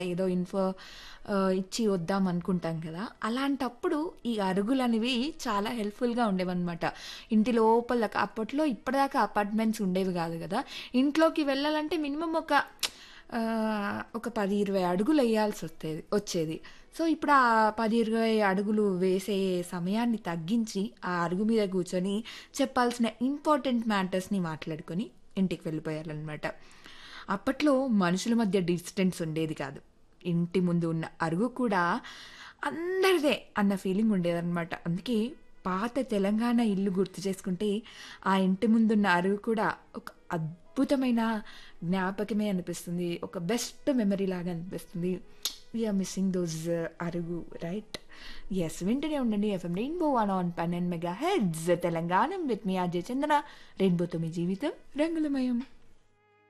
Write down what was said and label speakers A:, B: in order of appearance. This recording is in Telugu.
A: ఏదో ఇన్ఫో ఆహ్, ఇచ్చి వద్దాం అనుకుంటాం కదా! అలాంటప్పుడు ఈ అరుగులనేవి చాలా హెల్ప్‌ఫుల్‌గా ఉండేవన్నమాట. ఇంటి లోపల అప్పట్లో ఇప్పటిదాకా అపార్ట్మెంట్స్ ఉండేవి గాదు గదా! ఇంట్లోకి వెళ్ళాలంటే మినిమమ్ ఒక ఆహ్, ఒక 10, 20 అడుగులెయ్యాల్సొత్తేది వచ్చేది. సో, ఇప్పుడు ఆ 10, 20 అడుగులు వేసే సమయాన్ని తగ్గించి, ఆ అరుగు మీద కూర్చొని చెప్పాల్సిన ఇంపార్టెంట్ మ్యాటర్స్‌ని మాట్లాడుకొని ఇంటికి వెళ్ళిపోయారనమాట. అప్పట్లో మనుషుల మధ్య డిస్టెన్స్ ఉండేది కాదు. ఇంటి ముందు ఉన్న అరుగు కూడా అందరిదే అన్న ఫీలింగ్ ఉండేదనమాట. అందుకే పాత తెలంగాణ ఇల్లు గుర్తు చేసుకుంటే, ఆ ఇంటి ముందున్న అరుగు కూడా ఒక అద్భుతమైన జ్ఞాపకమే అనిపిస్తుంది. ఒక బెస్ట్ మెమరీ లాగా అనిపిస్తుంది. వి ఆర్ మిస్సింగ్ దోస్ అరుగు రైట్? యెస్. వింటూనే ఉండండి FM rainbow 101.9 megahertz Telangana with me RJ Chandana. రెయిన్బోతో మీ జీవితం రంగులమయం.